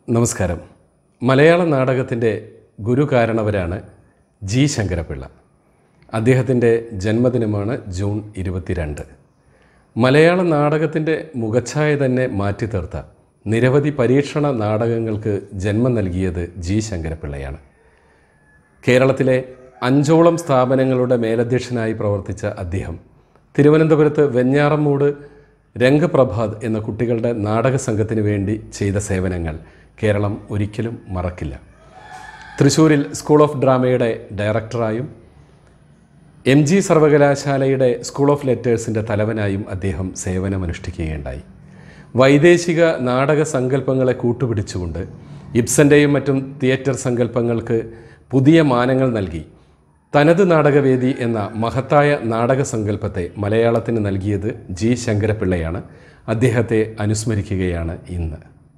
നമസ്കാരം മലയാള നാടകത്തിൻ്റെ ഗുരുകാരണവരാണ് ജി ശങ്കരപിള്ള അദ്ദേഹത്തിൻ്റെ ജന്മദിനമാണ് ജൂൺ ഇരുപത്തിരണ്ട് മലയാള നാടകത്തിൻ്റെ മുഖച്ഛായ തന്നെ മാറ്റി തീർത്ത നിരവധി പരീക്ഷണ നാടകങ്ങൾക്ക് ജന്മം നൽകിയത് ജി ശങ്കരപിള്ളയാണ് കേരളത്തിലെ അഞ്ചോളം സ്ഥാപനങ്ങളുടെ മേലധ്യക്ഷനായി പ്രവർത്തിച്ച അദ്ദേഹം തിരുവനന്തപുരത്ത് വെഞ്ഞാറമ്മൂട് രംഗപ്രഭാത് എന്ന കുട്ടികളുടെ നാടക സംഘത്തിന് വേണ്ടി ചെയ്ത സേവനങ്ങൾ കേരളം ഒരിക്കലും മറക്കില്ല തൃശ്ശൂരിൽ സ്കൂൾ ഓഫ് ഡ്രാമയുടെ ഡയറക്ടറായും എം ജി സർവകലാശാലയുടെ സ്കൂൾ ഓഫ് ലെറ്റേഴ്സിൻ്റെ തലവനായും അദ്ദേഹം സേവനമനുഷ്ഠിക്കുകയുണ്ടായി വൈദേശിക നാടക സങ്കല്പങ്ങളെ കൂട്ടുപിടിച്ചുകൊണ്ട് ഇബ്സൻ്റെയും മറ്റും തിയേറ്റർ സങ്കല്പങ്ങൾക്ക് പുതിയ മാനങ്ങൾ നൽകി തനത് നാടകവേദി എന്ന മഹത്തായ നാടക സങ്കല്പത്തെ മലയാളത്തിന് നൽകിയത് ജി ശങ്കരപിള്ളയാണ് അദ്ദേഹത്തെ അനുസ്മരിക്കുകയാണ് ഇന്ന്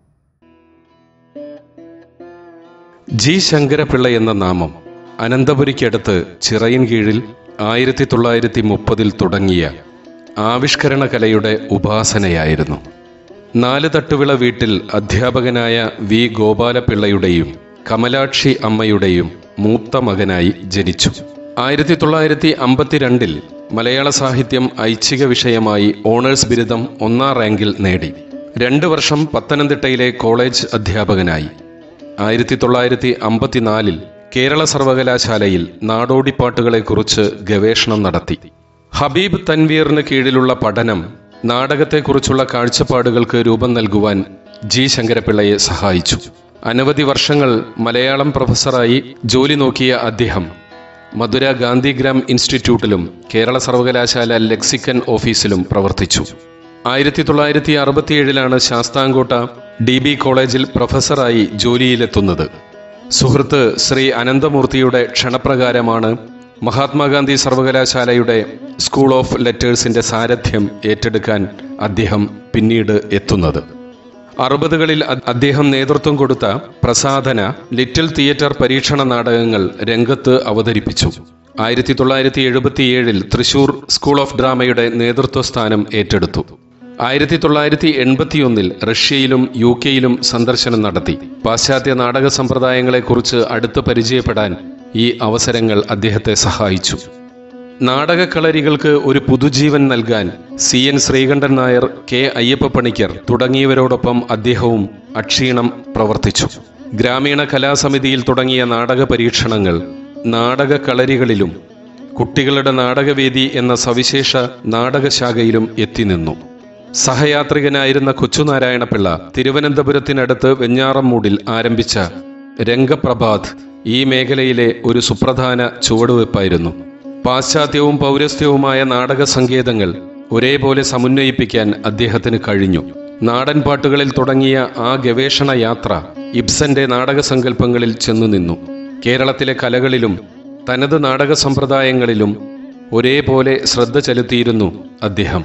ജി ശങ്കരപിള്ള എന്ന നാമം അനന്തപുരിക്കടുത്ത് ചിറയിൻ കീഴിൽ ആയിരത്തി തൊള്ളായിരത്തി മുപ്പതിൽ തുടങ്ങിയ ആവിഷ്കരണ കലയുടെ ഉപാസനയായിരുന്നു നാല് തട്ടുവിള വീട്ടിൽ അധ്യാപകനായ വി ഗോപാലപിള്ളയുടെയും കമലാക്ഷി അമ്മയുടെയും മൂത്ത മകനായി ജനിച്ചു ആയിരത്തി തൊള്ളായിരത്തി അമ്പത്തിരണ്ടിൽ മലയാള സാഹിത്യം ഐച്ഛിക വിഷയമായി ഓണേഴ്സ് ബിരുദം ഒന്നാം റാങ്കിൽ നേടി രണ്ട് വർഷം പത്തനംതിട്ടയിലെ കോളേജ് അധ്യാപകനായി ആയിരത്തി തൊള്ളായിരത്തി അമ്പത്തിനാലിൽ കേരള സർവകലാശാലയിൽ നാടോടിപ്പാട്ടുകളെക്കുറിച്ച് ഗവേഷണം നടത്തി ഹബീബ് തൻവീറിന് കീഴിലുള്ള പഠനം നാടകത്തെക്കുറിച്ചുള്ള കാഴ്ചപ്പാടുകൾക്ക് രൂപം നൽകുവാൻ ജി ശങ്കരപിള്ളയെ സഹായിച്ചു അനവധി വർഷങ്ങൾ മലയാളം പ്രൊഫസറായി ജോലി നോക്കിയ അദ്ദേഹം മധുര ഗാന്ധിഗ്രാം ഇൻസ്റ്റിറ്റ്യൂട്ടിലും കേരള സർവകലാശാല ലെക്സിക്കൻ ഓഫീസിലും പ്രവർത്തിച്ചു ആയിരത്തി തൊള്ളായിരത്തി അറുപത്തിയേഴിലാണ് ശാസ്താംകോട്ട ഡി ബി കോളേജിൽ പ്രൊഫസറായി ജോലിയിലെത്തുന്നത് സുഹൃത്ത് ശ്രീ അനന്തമൂർത്തിയുടെ ക്ഷണപ്രകാരമാണ് മഹാത്മാഗാന്ധി സർവകലാശാലയുടെ സ്കൂൾ ഓഫ് ലെറ്റേഴ്സിന്റെ സാരഥ്യം ഏറ്റെടുക്കാൻ അദ്ദേഹം പിന്നീട് എത്തുന്നത് അറുപതുകളിൽ അ- അദ്ദേഹം നേതൃത്വം കൊടുത്ത പ്രസാധന ലിറ്റിൽ തിയേറ്റർ പരീക്ഷണ നാടകങ്ങൾ രംഗത്ത് അവതരിപ്പിച്ചു ആയിരത്തി തൊള്ളായിരത്തി എഴുപത്തിയേഴിൽ തൃശൂർ സ്കൂൾ ഓഫ് ഡ്രാമയുടെ നേതൃത്വ സ്ഥാനം ഏറ്റെടുത്തു ആയിരത്തി തൊള്ളായിരത്തി എൺപത്തിയൊന്നിൽ റഷ്യയിലും യു കെയിലും സന്ദർശനം നടത്തി പാശ്ചാത്യ നാടക സമ്പ്രദായങ്ങളെക്കുറിച്ച് അടുത്ത് പരിചയപ്പെടാൻ ഈ അവസരങ്ങൾ അദ്ദേഹത്തെ സഹായിച്ചു നാടകക്കളരികൾക്ക് ഒരു പുതുജീവൻ നൽകാൻ C N Sreekantan Nair K Ayyappa Panicker തുടങ്ങിയവരോടൊപ്പം അദ്ദേഹവും അക്ഷീണം പ്രവർത്തിച്ചു ഗ്രാമീണ കലാസമിതിയിൽ തുടങ്ങിയ നാടക പരീക്ഷണങ്ങൾ നാടകക്കളരികളിലും കുട്ടികളുടെ നാടകവേദി എന്ന സവിശേഷ നാടകശാഖയിലും എത്തിനിന്നു സഹയാത്രികനായിരുന്ന കൊച്ചുനാരായണപിള്ള തിരുവനന്തപുരത്തിനടുത്ത് വെഞ്ഞാറമ്മൂടിൽ ആരംഭിച്ച രംഗപ്രഭാത് ഈ മേഖലയിലെ ഒരു സുപ്രധാന ചുവടുവെപ്പായിരുന്നു പാശ്ചാത്യവും പൗരസ്ത്യവുമായ നാടക സങ്കേതങ്ങൾ ഒരേപോലെ സമന്വയിപ്പിക്കാൻ അദ്ദേഹത്തിന് കഴിഞ്ഞു നാടൻ പാട്ടുകളിൽ തുടങ്ങിയ ആ ഗവേഷണ യാത്ര ഇബ്സന്റെ നാടക സങ്കല്പങ്ങളിൽ ചെന്നു നിന്നു കേരളത്തിലെ കലകളിലും തനത് നാടക സമ്പ്രദായങ്ങളിലും ഒരേപോലെ ശ്രദ്ധ ചെലുത്തിയിരുന്നു അദ്ദേഹം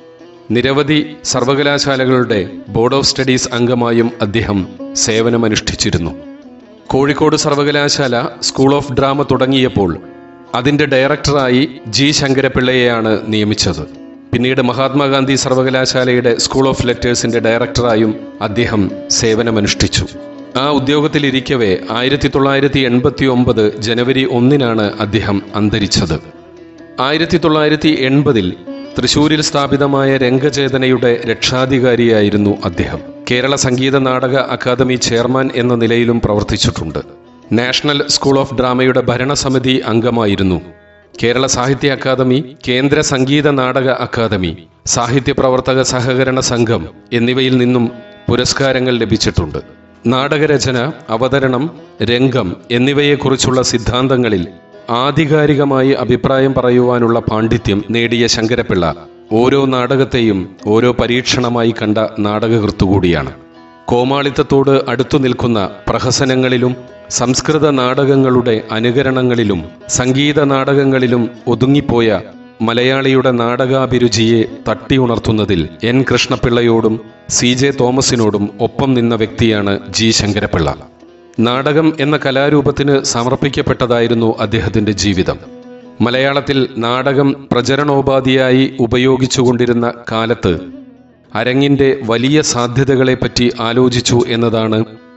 നിരവധി സർവകലാശാലകളുടെ ബോർഡ് ഓഫ് സ്റ്റഡീസ് അംഗമായും അദ്ദേഹം സേവനമനുഷ്ഠിച്ചിരുന്നു കോഴിക്കോട് സർവകലാശാല സ്കൂൾ ഓഫ് ഡ്രാമ തുടങ്ങിയപ്പോൾ അതിൻ്റെ ഡയറക്ടറായി ജി ശങ്കരപിള്ളയെയാണ് നിയമിച്ചത് പിന്നീട് മഹാത്മാഗാന്ധി സർവകലാശാലയുടെ സ്കൂൾ ഓഫ് ലെറ്റേഴ്സിന്റെ ഡയറക്ടറായും അദ്ദേഹം സേവനമനുഷ്ഠിച്ചു ആ ഉദ്യോഗത്തിലിരിക്കവേ ആയിരത്തി തൊള്ളായിരത്തി എൺപത്തി ഒമ്പത് ജനുവരി ഒന്നിനാണ് അദ്ദേഹം അന്തരിച്ചത് ആയിരത്തി തൊള്ളായിരത്തി എൺപതിൽ തൃശൂരിൽ സ്ഥാപിതമായ രംഗചേതനയുടെ രക്ഷാധികാരിയായിരുന്നു അദ്ദേഹം കേരള സംഗീത നാടക അക്കാദമി ചെയർമാൻ എന്ന നിലയിലും പ്രവർത്തിച്ചിട്ടുണ്ട് നാഷണൽ സ്കൂൾ ഓഫ് ഡ്രാമയുടെ ഭരണസമിതി അംഗമായിരുന്നു കേരള സാഹിത്യ അക്കാദമി കേന്ദ്ര സംഗീത നാടക അക്കാദമി സാഹിത്യ പ്രവർത്തക സഹകരണ സംഘം എന്നിവയിൽ നിന്നും പുരസ്കാരങ്ങൾ ലഭിച്ചിട്ടുണ്ട് നാടകരചന അവതരണം രംഗം എന്നിവയെക്കുറിച്ചുള്ള സിദ്ധാന്തങ്ങളിൽ ആധികാരികമായി അഭിപ്രായം പറയുവാനുള്ള പാണ്ഡിത്യം നേടിയ ശങ്കരപിള്ള ഓരോ നാടകത്തെയും ഓരോ പരീക്ഷണമായി കണ്ട നാടകകൃത്തു കൂടിയാണ് കോമാളിത്തത്തോട് അടുത്തു നിൽക്കുന്ന പ്രഹസനങ്ങളിലും സംസ്കൃത നാടകങ്ങളുടെ അനുകരണങ്ങളിലും സംഗീത നാടകങ്ങളിലും ഒതുങ്ങിപ്പോയ മലയാളിയുടെ നാടകാഭിരുചിയെ തട്ടിയുണർത്തുന്നതിൽ എൻ കൃഷ്ണപിള്ളയോടും സി ജെ തോമസിനോടും ഒപ്പം നിന്ന വ്യക്തിയാണ് ജി ശങ്കരപിള്ള നാടകം എന്ന കലാരൂപത്തിന് സമർപ്പിക്കപ്പെട്ടതായിരുന്നു അദ്ദേഹത്തിന്റെ ജീവിതം മലയാളത്തിൽ നാടകം പ്രചരണോപാധിയായി ഉപയോഗിച്ചുകൊണ്ടിരുന്ന കാലത്ത് അരങ്ങിൻ്റെ വലിയ സാധ്യതകളെപ്പറ്റി ആലോചിച്ചു എന്നതാണ്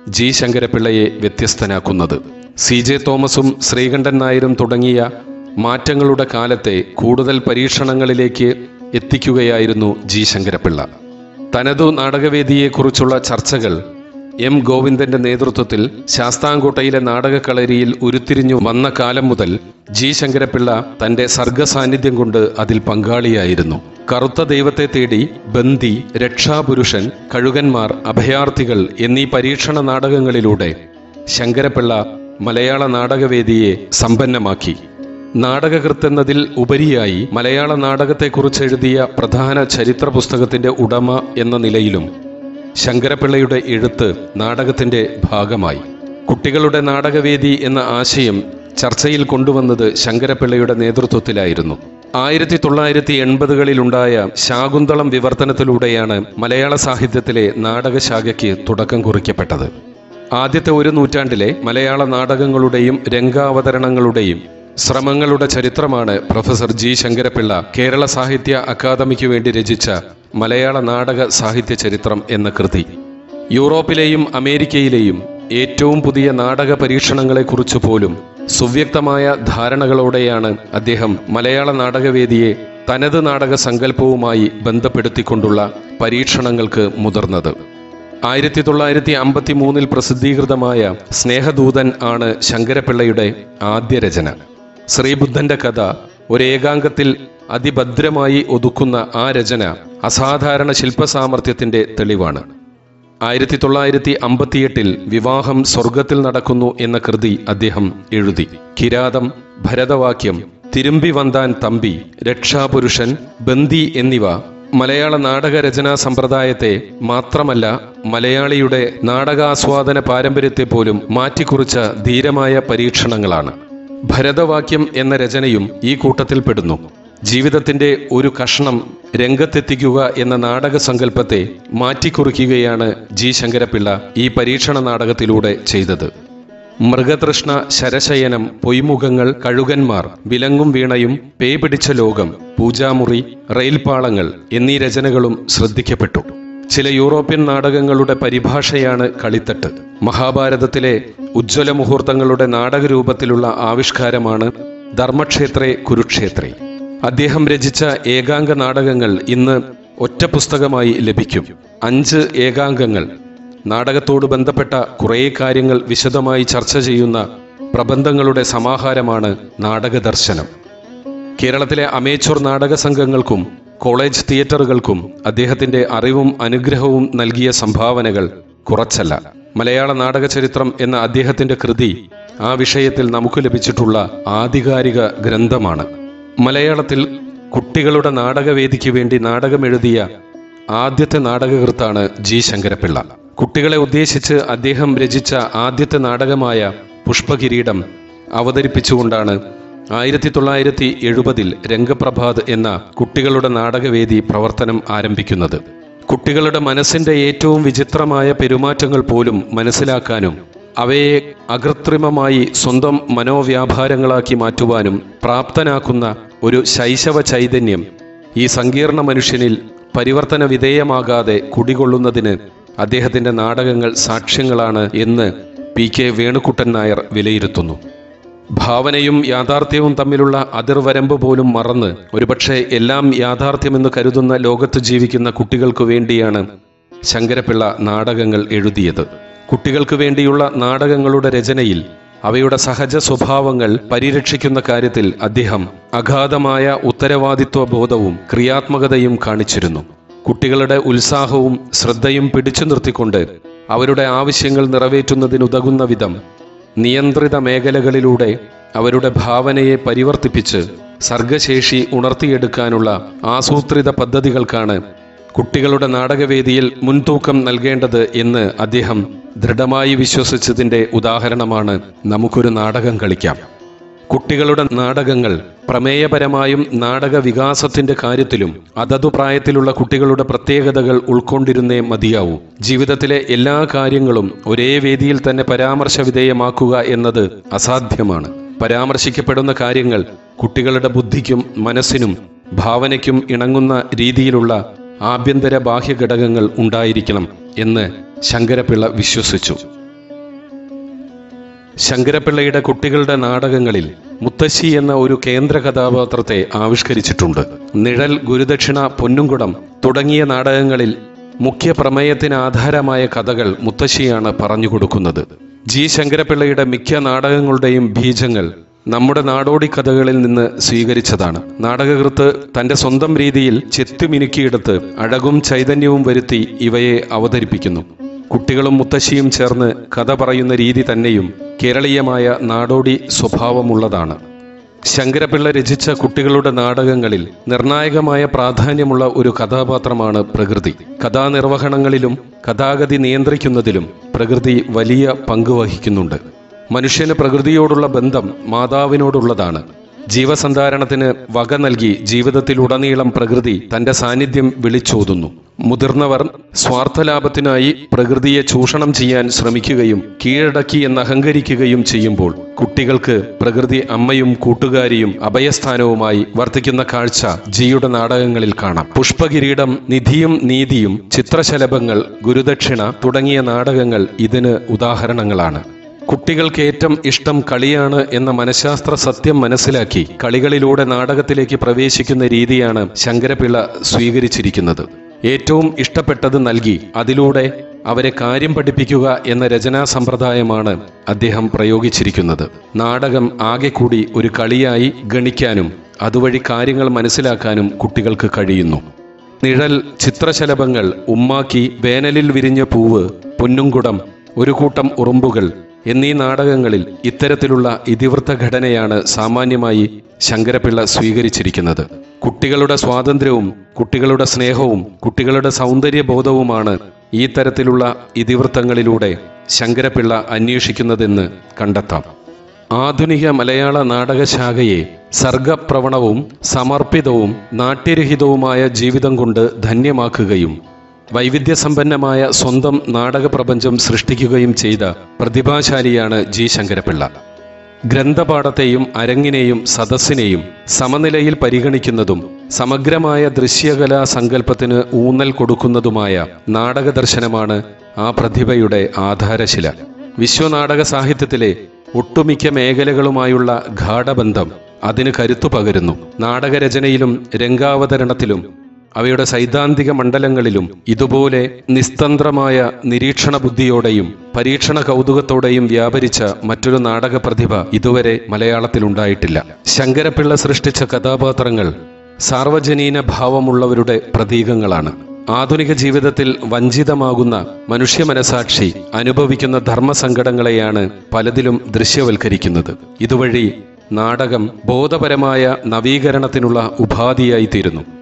ജി ശങ്കരപിള്ളയെ വ്യത്യസ്തനാക്കുന്നത് സി ജെ തോമസും ശ്രീകണ്ഠൻ നായരും തുടങ്ങിയ മാറ്റങ്ങളുടെ കാലത്തെ കൂടുതൽ പരീക്ഷണങ്ങളിലേക്ക് എത്തിക്കുകയായിരുന്നു ജി ശങ്കരപിള്ള തനതു നാടകവേദിയെക്കുറിച്ചുള്ള ചർച്ചകൾ എം ഗോവിന്ദന്റെ നേതൃത്വത്തിൽ ശാസ്താംകോട്ടയിലെ നാടകക്കളരിയിൽ ഉരുത്തിരിഞ്ഞു വന്ന കാലം മുതൽ ജി ശങ്കരപിള്ള തന്റെ സർഗസാന്നിധ്യം കൊണ്ട് അതിൽ പങ്കാളിയായിരുന്നു കറുത്ത ദൈവത്തെ തേടി ബന്ദി രക്ഷാപുരുഷൻ കഴുകന്മാർ അഭയാർത്ഥികൾ എന്നീ പരീക്ഷണ നാടകങ്ങളിലൂടെ ശങ്കരപിള്ള മലയാള നാടകവേദിയെ സമ്പന്നമാക്കി നാടകകൃത്ത് എന്നതിൽ ഉപരിയായി മലയാള നാടകത്തെക്കുറിച്ച് എഴുതിയ പ്രധാന ചരിത്ര പുസ്തകത്തിന്റെ ഉടമ എന്ന നിലയിലും ശങ്കരപിള്ളയുടെ എഴുത്ത് നാടകത്തിന്റെ ഭാഗമായി കുട്ടികളുടെ നാടകവേദി എന്ന ആശയം ചർച്ചയിൽ കൊണ്ടുവന്നത് ശങ്കരപിള്ളയുടെ നേതൃത്വത്തിലായിരുന്നു ആയിരത്തി തൊള്ളായിരത്തി എൺപതുകളിലുണ്ടായ ശാകുന്തളം വിവർത്തനത്തിലൂടെയാണ് മലയാള സാഹിത്യത്തിലെ നാടകശാഖയ്ക്ക് തുടക്കം കുറിക്കപ്പെട്ടത് ആദ്യത്തെ ഒരു നൂറ്റാണ്ടിലെ മലയാള നാടകങ്ങളുടെയും രംഗാവതരണങ്ങളുടെയും ശ്രമങ്ങളുടെ ചരിത്രമാണ് പ്രൊഫസർ ജി ശങ്കരപിള്ള കേരള സാഹിത്യ അക്കാദമിക്ക് വേണ്ടി രചിച്ച മലയാള നാടക സാഹിത്യ ചരിത്രം എന്ന കൃതി യൂറോപ്പിലെയും അമേരിക്കയിലെയും ഏറ്റവും പുതിയ നാടക പരീക്ഷണങ്ങളെക്കുറിച്ച് പോലും സുവ്യക്തമായ ധാരണകളോടെയാണ് അദ്ദേഹം മലയാള നാടകവേദിയെ തനത് നാടക സങ്കല്പവുമായി ബന്ധപ്പെടുത്തിക്കൊണ്ടുള്ള പരീക്ഷണങ്ങൾക്ക് മുതിർന്നത് ആയിരത്തി തൊള്ളായിരത്തി അമ്പത്തി മൂന്നിൽ പ്രസിദ്ധീകൃതമായ സ്നേഹദൂതൻ ആണ് ശങ്കരപിള്ളയുടെ ആദ്യ രചന ശ്രീബുദ്ധന്റെ കഥ ഒരേകാംഗത്തിൽ അതിഭദ്രമായി ഒതുക്കുന്ന ആ രചന അസാധാരണ ശില്പസാമർഥ്യത്തിന്റെ തെളിവാണ് ആയിരത്തി തൊള്ളായിരത്തി അമ്പത്തിയെട്ടിൽ വിവാഹം സ്വർഗത്തിൽ നടക്കുന്നു എന്ന കൃതി അദ്ദേഹം എഴുതി കിരാതം ഭരതവാക്യം തിരുമ്പി വന്താൻ തമ്പി രക്ഷാപുരുഷൻ ബന്ദി എന്നിവ മലയാള നാടക രചനാ സമ്പ്രദായത്തെ മാത്രമല്ല മലയാളിയുടെ നാടകാസ്വാദന പാരമ്പര്യത്തെ പോലും മാറ്റിക്കുറിച്ച ധീരമായ പരീക്ഷണങ്ങളാണ് ഭരതവാക്യം എന്ന രചനയും ഈ കൂട്ടത്തിൽപ്പെടുന്നു ജീവിതത്തിന്റെ ഒരു കഷ്ണം രംഗത്തെത്തിക്കുക എന്ന നാടക സങ്കല്പത്തെ മാറ്റിക്കുറിക്കുകയാണ് ജി ശങ്കരപിള്ള ഈ പരീക്ഷണ നാടകത്തിലൂടെ ചെയ്തത് മൃഗതൃഷ്ണ ശരശയനം പൊയ്മുഖങ്ങൾ കഴുകന്മാർ വിലങ്ങും വീണയും പേ പിടിച്ച ലോകം പൂജാമുറി റെയിൽപാളങ്ങൾ എന്നീ രചനകളും ശ്രദ്ധിക്കപ്പെട്ടു ചില യൂറോപ്യൻ നാടകങ്ങളുടെ പരിഭാഷയാണ് കളിത്തട്ട് മഹാഭാരതത്തിലെ ഉജ്ജ്വല മുഹൂർത്തങ്ങളുടെ നാടകരൂപത്തിലുള്ള ആവിഷ്കാരമാണ് ധർമ്മക്ഷേത്രേ കുരുക്ഷേത്രേ അദ്ദേഹം രചിച്ച ഏകാംഗ നാടകങ്ങൾ ഇന്ന് ഒറ്റ പുസ്തകമായി ലഭിക്കും അഞ്ച് ഏകാംഗങ്ങൾ നാടകത്തോട് ബന്ധപ്പെട്ട കുറേ കാര്യങ്ങൾ വിശദമായി ചർച്ച ചെയ്യുന്ന പ്രബന്ധങ്ങളുടെ സമാഹാരമാണ് നാടകദർശനം കേരളത്തിലെ അമേച്ചൂർ നാടക സംഘങ്ങൾക്കും കോളേജ് തിയേറ്ററുകൾക്കും അദ്ദേഹത്തിന്റെ അറിവും അനുഗ്രഹവും നൽകിയ സംഭാവനകൾ കുറച്ചല്ല മലയാള നാടക ചരിത്രം എന്ന അദ്ദേഹത്തിന്റെ കൃതി ആ വിഷയത്തിൽ നമുക്ക് ലഭിച്ചിട്ടുള്ള ആധികാരിക ഗ്രന്ഥമാണ് മലയാളത്തിൽ കുട്ടികളുടെ നാടകവേദിക്ക് വേണ്ടി നാടകമെഴുതിയ ആദ്യത്തെ നാടകകൃത്താണ് ജി ശങ്കരപിള്ള കുട്ടികളെ ഉദ്ദേശിച്ച് അദ്ദേഹം രചിച്ച ആദ്യത്തെ നാടകമായ പുഷ്പകിരീടം അവതരിപ്പിച്ചുകൊണ്ടാണ് ആയിരത്തി തൊള്ളായിരത്തി എഴുപതിൽ രംഗപ്രഭാത് എന്ന കുട്ടികളുടെ നാടകവേദി പ്രവർത്തനം ആരംഭിക്കുന്നത് കുട്ടികളുടെ മനസ്സിന്റെ ഏറ്റവും വിചിത്രമായ പെരുമാറ്റങ്ങൾ പോലും മനസ്സിലാക്കാനും അവയെ അകൃത്രിമമായി സ്വന്തം മനോവ്യാപാരങ്ങളാക്കി മാറ്റുവാനും പ്രാപ്തനാക്കുന്ന ഒരു ശൈശവ ചൈതന്യം ഈ സങ്കീർണ മനുഷ്യനിൽ പരിവർത്തന വിധേയമാകാതെ കുടികൊള്ളുന്നതിന് അദ്ദേഹത്തിന്റെ നാടകങ്ങൾ സാക്ഷ്യങ്ങളാണ് എന്ന് പി കെ വേണുക്കുട്ടൻ നായർ വിലയിരുത്തുന്നു ഭാവനയും യാഥാർത്ഥ്യവും തമ്മിലുള്ള അതിർവരമ്പ് പോലും മറന്ന് ഒരുപക്ഷെ എല്ലാം യാഥാർത്ഥ്യമെന്ന് കരുതുന്ന ലോകത്ത് ജീവിക്കുന്ന കുട്ടികൾക്കു വേണ്ടിയാണ് ശങ്കരപിള്ള നാടകങ്ങൾ എഴുതിയത് കുട്ടികൾക്ക് വേണ്ടിയുള്ള നാടകങ്ങളുടെ രചനയിൽ അവയുടെ സഹജ സ്വഭാവങ്ങൾ പരിരക്ഷിക്കുന്ന കാര്യത്തിൽ അദ്ദേഹം അഗാധമായ ഉത്തരവാദിത്വ ബോധവും ക്രിയാത്മകതയും കാണിച്ചിരുന്നു കുട്ടികളുടെ ഉത്സാഹവും ശ്രദ്ധയും പിടിച്ചു നിർത്തിക്കൊണ്ട് അവരുടെ ആവശ്യങ്ങൾ നിറവേറ്റുന്നതിനുതകുന്ന വിധം നിയന്ത്രിത മേഖലകളിലൂടെ അവരുടെ ഭാവനയെ പരിവർത്തിപ്പിച്ച് സർഗശേഷി ഉണർത്തിയെടുക്കാനുള്ള ആസൂത്രിത പദ്ധതികൾക്കാണ് കുട്ടികളുടെ നാടകവേദിയിൽ മുൻതൂക്കം നൽകേണ്ടത് എന്ന് അദ്ദേഹം ദൃഢമായി വിശ്വസിച്ചതിന്റെ ഉദാഹരണമാണ് നമുക്കൊരു നാടകം കളിക്കാം കുട്ടികളുടെ നാടകങ്ങൾ പ്രമേയപരമായും നാടക വികാസത്തിന്റെ കാര്യത്തിലും അതതു പ്രായത്തിലുള്ള കുട്ടികളുടെ പ്രത്യേകതകൾ ഉൾക്കൊണ്ടിരുന്നേ മതിയാവൂ ജീവിതത്തിലെ എല്ലാ കാര്യങ്ങളും ഒരേ വേദിയിൽ തന്നെ പരാമർശ വിധേയമാക്കുക എന്നത് അസാധ്യമാണ് പരാമർശിക്കപ്പെടുന്ന കാര്യങ്ങൾ കുട്ടികളുടെ ബുദ്ധിക്കും മനസ്സിനും ഭാവനയ്ക്കും ഇണങ്ങുന്ന രീതിയിലുള്ള ആഭ്യന്തര ബാഹ്യ ഘടകങ്ങൾ ഉണ്ടായിരിക്കണം എന്ന് ശങ്കരപിള്ള വിശ്വസിച്ചു ശങ്കരപ്പിള്ളയുടെ കുട്ടികളുടെ നാടകങ്ങളിൽ മുത്തശ്ശി എന്ന ഒരു കേന്ദ്ര കഥാപാത്രത്തെ ആവിഷ്കരിച്ചിട്ടുണ്ട് നിഴൽ ഗുരുദക്ഷിണ പൊന്നുംകുടം തുടങ്ങിയ നാടകങ്ങളിൽ മുഖ്യ പ്രമേയത്തിന് ആധാരമായ കഥകൾ മുത്തശ്ശിയാണ് പറഞ്ഞുകൊടുക്കുന്നത് ജി ശങ്കരപ്പിള്ളയുടെ മിക്ക നാടകങ്ങളുടെയും ബീജങ്ങൾ നമ്മുടെ നാടോടി കഥകളിൽ നിന്ന് സ്വീകരിച്ചതാണ് നാടകകൃത്ത് തന്റെ സ്വന്തം രീതിയിൽ ചെത്തുമിനുക്കിയെടുത്ത് അഴകും ചൈതന്യവും വരുത്തി ഇവയെ അവതരിപ്പിക്കുന്നു കുട്ടികളും മുത്തശ്ശിയും ചേർന്ന് കഥ പറയുന്ന രീതി തന്നെയും കേരളീയമായ നാടോടി സ്വഭാവമുള്ളതാണ് ശങ്കരപിള്ള രചിച്ച കുട്ടികളുടെ നാടകങ്ങളിൽ നിർണായകമായ പ്രാധാന്യമുള്ള ഒരു കഥാപാത്രമാണ് പ്രകൃതി കഥാനിർവഹണങ്ങളിലും കഥാഗതി നിയന്ത്രിക്കുന്നതിലും പ്രകൃതി വലിയ പങ്ക് വഹിക്കുന്നുണ്ട് മനുഷ്യന് പ്രകൃതിയോടുള്ള ബന്ധം മാതാവിനോടുള്ളതാണ് ജീവസന്ധാരണത്തിന് വക നൽകി ജീവിതത്തിലുടനീളം പ്രകൃതി തന്റെ സാന്നിധ്യം വിളിച്ചോതുന്നു മുതിർന്നവർ സ്വാർത്ഥലാഭത്തിനായി പ്രകൃതിയെ ചൂഷണം ചെയ്യാൻ ശ്രമിക്കുകയും കീഴടക്കി എന്ന് അഹങ്കരിക്കുകയും ചെയ്യുമ്പോൾ കുട്ടികൾക്ക് പ്രകൃതി അമ്മയും കൂട്ടുകാരിയും അഭയസ്ഥാനവുമായി വർത്തിക്കുന്ന കാഴ്ച ജിയുടെ നാടകങ്ങളിൽ കാണാം പുഷ്പകിരീടം നിധിയും നീതിയും ചിത്രശലഭങ്ങൾ ഗുരുദക്ഷിണ തുടങ്ങിയ നാടകങ്ങൾ ഇതിന് ഉദാഹരണങ്ങളാണ് കുട്ടികൾക്ക് ഏറ്റവും ഇഷ്ടം കളിയാണ് എന്ന മനഃശാസ്ത്ര സത്യം മനസ്സിലാക്കി കളികളിലൂടെ നാടകത്തിലേക്ക് പ്രവേശിക്കുന്ന രീതിയാണ് ശങ്കരപിള്ള സ്വീകരിച്ചിരിക്കുന്നത് ഏറ്റവും ഇഷ്ടപ്പെട്ടത് നൽകി അതിലൂടെ അവരെ കാര്യം പഠിപ്പിക്കുക എന്ന രചനാ സമ്പ്രദായമാണ് അദ്ദേഹം പ്രയോഗിച്ചിരിക്കുന്നത് നാടകം ആകെ കൂടി ഒരു കളിയായി ഗണിക്കാനും അതുവഴി കാര്യങ്ങൾ മനസ്സിലാക്കാനും കുട്ടികൾക്ക് കഴിയുന്നു നിഴൽ ചിത്രശലഭങ്ങൾ ഉമ്മാക്കി വേനലിൽ വിരിഞ്ഞ പൂവ് പൊന്നുംകുടം ഒരു കൂട്ടം ഉറുമ്പുകൾ എന്നീ നാടകങ്ങളിൽ ഇത്തരത്തിലുള്ള ഇതിവൃത്ത ഘടനയാണ് സാമാന്യമായി ശങ്കരപിള്ള സ്വീകരിച്ചിരിക്കുന്നത് കുട്ടികളുടെ സ്വാതന്ത്ര്യവും കുട്ടികളുടെ സ്നേഹവും കുട്ടികളുടെ സൗന്ദര്യബോധവുമാണ് ഈ തരത്തിലുള്ള ഇതിവൃത്തങ്ങളിലൂടെ ശങ്കരപിള്ള അന്വേഷിക്കുന്നതെന്ന് കണ്ടെത്താം ആധുനിക മലയാള നാടകശാഖയെ സർഗപ്രവണവും സമർപ്പിതവും നാട്യരഹിതവുമായ ജീവിതം കൊണ്ട് ധന്യമാക്കുകയും വൈവിധ്യസമ്പന്നമായ സ്വന്തം നാടക പ്രപഞ്ചം സൃഷ്ടിക്കുകയും ചെയ്ത പ്രതിഭാശാലിയാണ് ജി ശങ്കരപിള്ള ഗ്രന്ഥപാഠത്തെയും അരങ്ങിനെയും സദസ്സിനെയും സമനിലയിൽ പരിഗണിക്കുന്നതും സമഗ്രമായ ദൃശ്യകലാ സങ്കല്പത്തിന് ഊന്നൽ കൊടുക്കുന്നതുമായ നാടക ദർശനമാണ് ആ പ്രതിഭയുടെ ആധാരശില വിശ്വനാടക സാഹിത്യത്തിലെ ഒട്ടുമിക്ക മേഖലകളുമായുള്ള ഗാഠബന്ധം അതിന് കരുത്തു പകരുന്നു നാടകരചനയിലും രംഗാവതരണത്തിലും അവയുടെ സൈദ്ധാന്തിക മണ്ഡലങ്ങളിലും ഇതുപോലെ നിസ്തന്ത്രമായ നിരീക്ഷണ ബുദ്ധിയോടെയും പരീക്ഷണ കൗതുകത്തോടെയും വ്യാപരിച്ച മറ്റൊരു നാടക പ്രതിഭ ഇതുവരെ മലയാളത്തിലുണ്ടായിട്ടില്ല ശങ്കരപിള്ള സൃഷ്ടിച്ച കഥാപാത്രങ്ങൾ സാർവജനീന ഭാവമുള്ളവരുടെ പ്രതീകങ്ങളാണ് ആധുനിക ജീവിതത്തിൽ വഞ്ചിതമാകുന്ന മനുഷ്യ മനസാക്ഷി അനുഭവിക്കുന്ന ധർമ്മസങ്കടങ്ങളെയാണ് പലതിലും ദൃശ്യവൽക്കരിക്കുന്നത് ഇതുവഴി നാടകം ബോധപരമായ നവീകരണത്തിനുള്ള ഉപാധിയായി തീരുന്നു